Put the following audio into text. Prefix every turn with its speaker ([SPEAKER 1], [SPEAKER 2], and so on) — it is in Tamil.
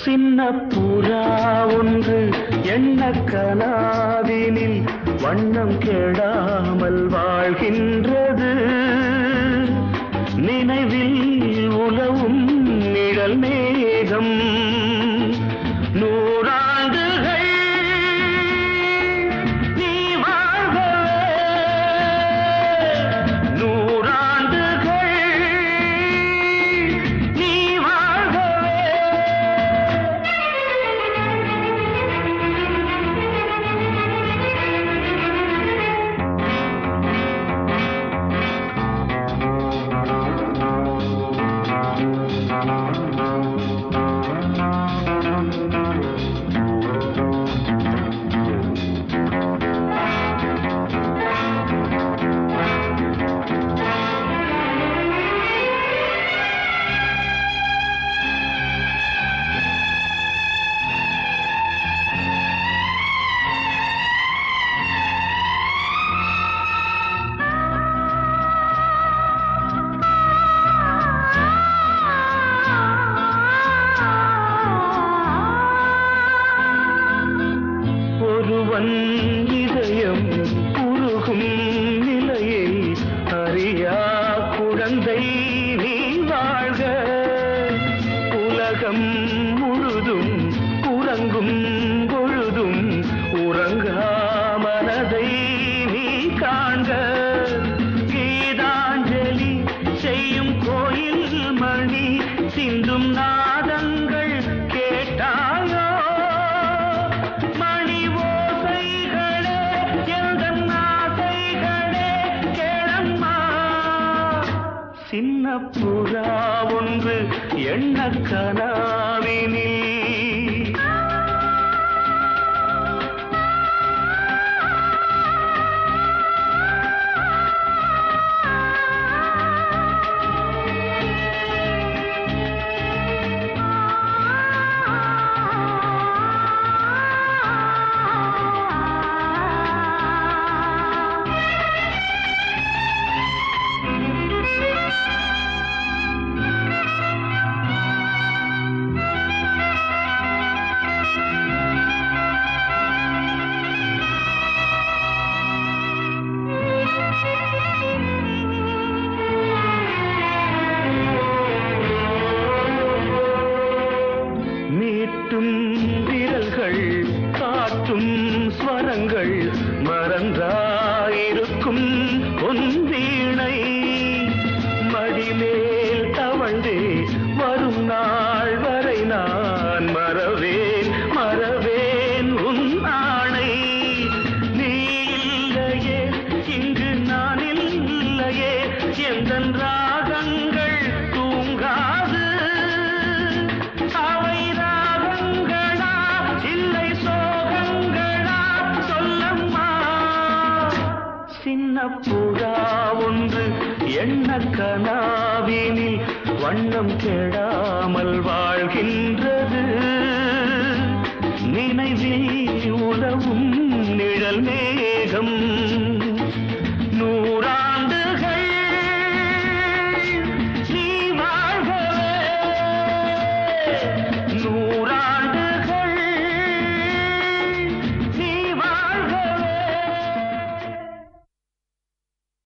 [SPEAKER 1] சின்ன புறா ஒன்று எண்ண கனாவினில் வண்ணம் கெடாமல் வாழ்கின்றது நினைவில் உலவும் நிழல் மேகம் நூறாண்டுகள் நீ வாழ்கவே நூறாண்டுகள் நீ வாழ்கவே ஒருவன் இதயம் உருகும் நிலையை அறியா குழந்தை நீ வாழ்க உலகம் முழுதும் உறங்கும் பொழுதும் உறங்கா மனதை நீ காண்க கீதாஞ்சலி செய்யும் கோயில் மணி சிந்தும் நாதங்கள் கேட்டாயோ மணி ஓசைகளே எந்தன் ஆசைகளே கேளம்மா சின்ன புறா ஒன்று எண்ண கனாவினில் மீட்டும் விரல்கள் காட்டும் ஸ்வரங்கள் மறந்தாயிருக்கும் பொன் வீணை மடிமேல் தவழ்ந்தே வரும் நாள் வரை நான் மறவேன் மறவேன் உன் ஆணை நீ இல்லையே இங்கு நான் இல்லையே எந்த ராகங்கள் தூங்காது அவை ராகங்களா இல்லை சோகங்களா சொல்லம்மா சின்ன புறா ஒன்று எண்ண கனாவினில் வண்ணம் கெடாமல் வாழ்கின்றது நினைவில் உலவும் நிழல் மேகம்